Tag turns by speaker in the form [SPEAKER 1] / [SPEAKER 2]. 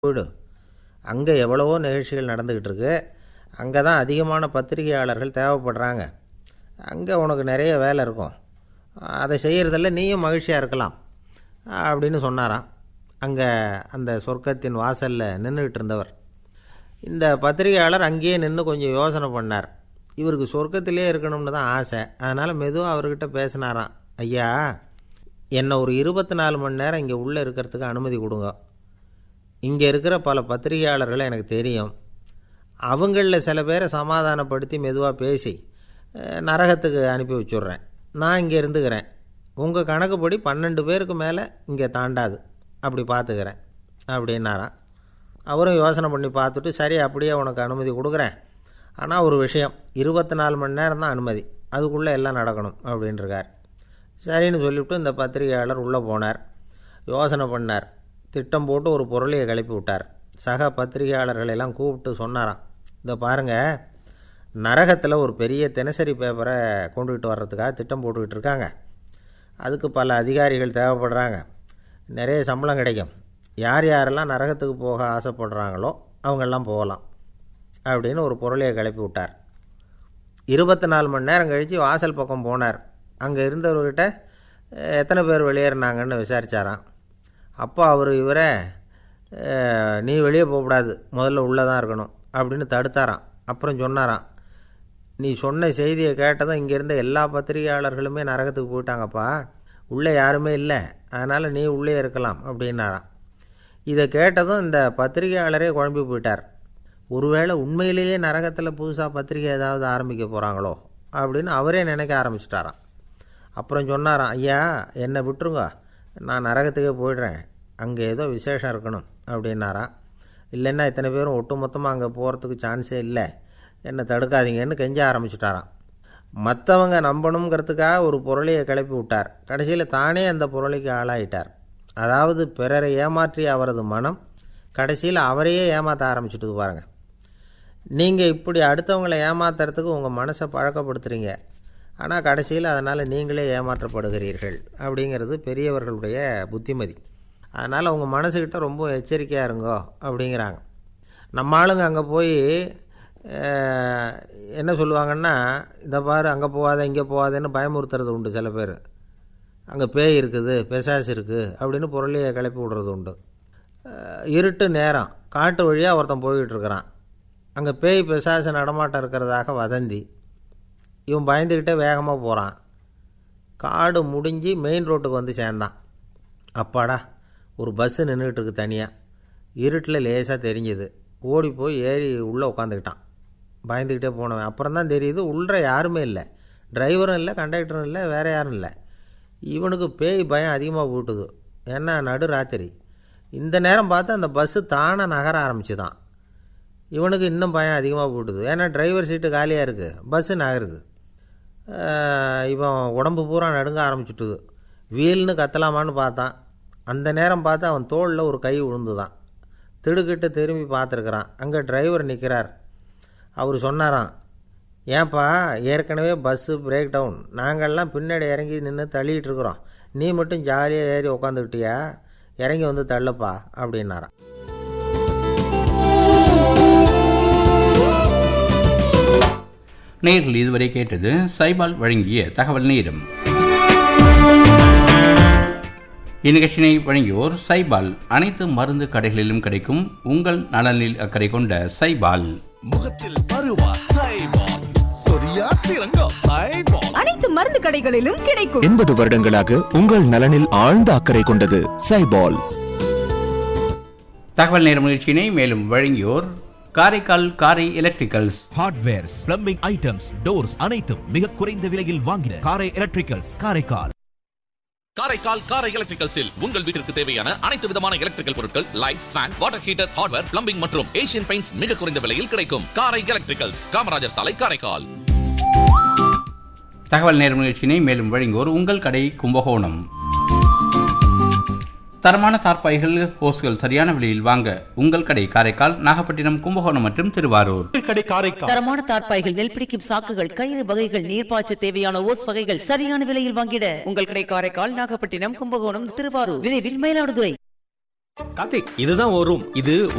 [SPEAKER 1] போயிடு அங்கே எவ்வளவோ நிகழ்ச்சிகள் நடந்துக்கிட்டு இருக்கு அங்கே தான் அதிகமான பத்திரிகையாளர்கள் தேவைப்படுறாங்க அங்கே உனக்கு நிறைய வேலை இருக்கும் அதை செய்கிறதில்ல நீயும் மகிழ்ச்சியாக இருக்கலாம் அப்படின்னு சொன்னாராம் அங்கே அந்த சொர்க்கத்தின் வாசலில் நின்றுக்கிட்டு இருந்தவர் இந்த பத்திரிகையாளர் அங்கேயே நின்று கொஞ்சம் யோசனை பண்ணார் இவருக்கு சொர்க்கத்திலே இருக்கணும்னு தான் ஆசை அதனால் மெதுவாக அவர்கிட்ட பேசினாராம் ஐயா என்னை ஒரு இருபத்தி நாலு மணி நேரம் இங்கே உள்ளே இருக்கிறதுக்கு அனுமதி கொடுங்க இங்கே இருக்கிற பல பத்திரிகையாளர்களை எனக்கு தெரியும் அவங்களில் சில பேரை சமாதானப்படுத்தி மெதுவாக பேசி அஹ், நரகத்துக்கு அனுப்பி வச்சுட்றேன் நான் இங்கே இருந்துக்கிறேன் உங்கள் கணக்குப்படி பன்னெண்டு பேருக்கு மேலே இங்கே தாண்டாது அப்படி பார்த்துக்கிறேன் அப்படின்னாராம் அவரும் யோசனை பண்ணி பார்த்துட்டு சரி அப்படியே உனக்கு அனுமதி கொடுக்குறேன் ஆனால் ஒரு விஷயம் இருபத்தி நாலு மணி நேரம் தான் அனுமதி அதுக்குள்ளே எல்லாம் நடக்கணும் அப்படின்ட்டுருக்கார் சரின்னு சொல்லிவிட்டு இந்த பத்திரிகையாளர் உள்ளே போனார் யோசனை பண்ணார் திட்டம் போட்டு ஒரு பொருளையை கிளப்பி விட்டார் சக பத்திரிகையாளர்களை எல்லாம் கூப்பிட்டு சொன்னாராம் இதை பாருங்கள் நரகத்தில் ஒரு பெரிய தினசரி பேப்பரை கொண்டுகிட்டு வர்றதுக்காக திட்டம் போட்டுக்கிட்டு இருக்காங்க அதுக்கு பல அதிகாரிகள் தேவைப்படுறாங்க நிறைய சம்பளம் கிடைக்கும் யார் யாரெல்லாம் நரகத்துக்கு போக ஆசைப்படுறாங்களோ அவங்கெல்லாம் போகலாம் அப்படின்னு ஒரு பொருளையை கிளப்பி விட்டார் இருபத்தி நாலு மணி நேரம் கழித்து வாசல் பக்கம் போனார் அங்கே இருந்தவர்கிட்ட "அஹ், எத்தனை பேர் வெளியேறினாங்கன்னு விசாரிச்சாராம் அப்போ அவர் இவரை "அஹ், நீ வெளியே போகக்கூடாது முதல்ல உள்ளே தான் இருக்கணும் அப்படின்னு தடுத்தாராம் அப்புறம் சொன்னாராம் நீ சொன்ன செய்தியை கேட்டதும் இங்கே இருந்த எல்லா பத்திரிகையாளர்களுமே நரகத்துக்கு போயிட்டாங்கப்பா உள்ளே யாருமே இல்லை அதனால் நீ உள்ளே இருக்கலாம் அப்படின்னாராம் இதை கேட்டதும் இந்த பத்திரிகையாளரே குழம்பி போயிட்டார் ஒருவேளை உண்மையிலேயே நரகத்தில் புதுசாக பத்திரிகை ஏதாவது ஆரம்பிக்க போகிறாங்களோ அப்படின்னு அவரே நினைக்க ஆரம்பிச்சிட்டாராம் அப்புறம் சொன்னாராம் ஐயா என்னை விட்டுருங்க நான் நரகத்துக்கே போயிடுறேன் அங்கே ஏதோ விசேஷம் இருக்கணும் அப்படின்னாராம் இல்லைன்னா இத்தனை பேரும் ஒட்டுமொத்தமாக அங்கே போகிறதுக்கு சான்ஸே இல்லை என்னை தடுக்காதீங்கன்னு கெஞ்ச ஆரம்பிச்சிட்டாராம் மற்றவங்க நம்பணுங்கிறதுக்காக ஒரு பொருளையை கிளப்பி விட்டார் கடைசியில் தானே அந்த பொருளைக்கு ஆளாயிட்டார் அதாவது பிறரை ஏமாற்றிய அவரது மனம் கடைசியில் அவரையே ஏமாற்ற ஆரம்பிச்சுட்டு பாருங்க நீங்கள் இப்படி அடுத்தவங்களை ஏமாத்துறதுக்கு உங்கள் மனசை பழக்கப்படுத்துகிறீங்க ஆனால் கடைசியில் அதனால் நீங்களே ஏமாற்றப்படுகிறீர்கள் அப்படிங்கிறது பெரியவர்களுடைய புத்திமதி அதனால் உங்கள் மனசுக்கிட்ட ரொம்ப எச்சரிக்கையாக இருங்கோ அப்படிங்கிறாங்க நம்ம ஆளுங்க அங்கே போய் அஹ், என்ன சொல்லுவாங்கன்னா இதை பாரு அங்கே போகாத இங்கே போகாதேன்னு பயமுறுத்துறது உண்டு சில பேர் அங்கே பேய் இருக்குது பிசாசு இருக்குது அப்படின்னு பொருளையை கிளப்பி விடுறது உண்டு அஹ், இருட்டு நேரம் காட்டு வழியாக ஒருத்தன் போய்கிட்டு இருக்கிறான் அங்கே பேய் பிசாசு நடமாட்டம் இருக்கிறதாக வதந்தி இவன் பயந்துக்கிட்டே வேகமாக போகிறான் காடு முடிஞ்சு மெயின் ரோட்டுக்கு வந்து சேர்ந்தான் அப்பாடா ஒரு பஸ்ஸு நின்றுக்கிட்டு இருக்கு தனியாக இருட்டில் லேசாக தெரிஞ்சுது ஓடி போய் ஏறி உள்ளே உட்காந்துக்கிட்டான் பயந்துக்கிட்டே போனவன் அப்புறம் தான் தெரியுது உள்ள யாருமே இல்லை டிரைவரும் இல்லை கண்டக்டரும் இல்லை வேறு யாரும் இல்லை இவனுக்கு பேய் பயம் அதிகமாக போட்டுது ஏன்னா நடு ராத்திரி இந்த நேரம் பார்த்து அந்த பஸ்ஸு தானே நகர ஆரம்பிச்சுதான் இவனுக்கு இன்னும் பயம் அதிகமாக போட்டுது ஏன்னா டிரைவர் சீட்டு காலியாக இருக்குது பஸ்ஸு நகருது ஆஹ் இவன் உடம்பு பூரா நடுங்க ஆரம்பிச்சுட்டுது வீல்னு கத்தலாமான்னு பார்த்தான் அந்த நேரம் பார்த்து அவன் தோளில் ஒரு கை விழுந்துதான் திடுக்கிட்டு திரும்பி பார்த்துருக்குறான் அங்கே டிரைவர் நிற்கிறார் அவர் சொன்னாராம் ஏன்பா ஏற்கனவே பஸ்ஸு பிரேக் டவுன் நாங்கள்லாம் பின்னாடி இறங்கி நின்று தள்ளிட்டு இருக்கிறோம் நீ மட்டும் ஜாலியாக ஏறி உக்காந்துக்கிட்டியா இறங்கி வந்து தள்ளுப்பா அப்படின்னாராம்
[SPEAKER 2] நேரில் இதுவரை கேட்டது சைபால் வழங்கிய தகவல் நேரம் இந்நிகழ்ச்சியினை வழங்கியோர் சைபால் அனைத்து மருந்து கடைகளிலும் கிடைக்கும் உங்கள் நலனில் அக்கறை கொண்ட சைபால்
[SPEAKER 3] முகத்தில் பருவா சைபால் சொரியா சிறங்கா சைபால்
[SPEAKER 4] அனைத்து மருந்து கடைகளிலும் கிடைக்கும்
[SPEAKER 5] எண்பது வருடங்களாக உங்கள் நலனில் ஆழ்ந்த அக்கறை கொண்டது சைபால்
[SPEAKER 2] தகவல் நேரம் நிகழ்ச்சியினை மேலும் வழங்கியோர் Karaikal Karai electricals
[SPEAKER 3] hardwares plumbing items doors அனைத்தும் மிக குறைந்த விலையில் வாங்கின காரை எலக்ட்ரிக்கல்ஸ் காரைக்கால்
[SPEAKER 6] காரைக்கால் காரை எலக்ட்ரிக்கல்ஸில் உங்கள் வீட்டிற்கு தேவையான அனைத்து விதமான எலக்ட்ரிக்கல் பொருட்கள் lights fan water heater hardware plumbing மற்றும் ஏசியன் பெயிண்ட்ஸ் மிக குறைந்த விலையில் கிடைக்கும் காரை எலக்ட்ரிக்கல்ஸ் காமராஜர் சாலை காரைக்கால்
[SPEAKER 2] தகவல் நேரம் நிகழ்ச்சியினை மேலும் வழங்குவோர் உங்கள் கடை கும்பகோணம் தரமான தார்ப்பாய்கள் ஹோஸ்கள் சரியான விலையில் வாங்க உங்கள் கடை காரைக்கால் நாகப்பட்டினம் கும்பகோணம் மற்றும் திருவாரூர்
[SPEAKER 7] தரமான தார்ப்பாய்கள் நெல் பிடிக்கும் சாக்குகள் கயிறு வகைகள் நீர்ப்பாய்ச்ச தேவையான ஓஸ் வகைகள் சரியான விலையில் வாங்கிட உங்கள் கடை காரைக்கால் நாகப்பட்டினம் கும்பகோணம் திருவாரூர் விரைவில் மயிலாடுதுறை
[SPEAKER 8] கார்த்திக் இதுதான் ஒரு ரூம் இது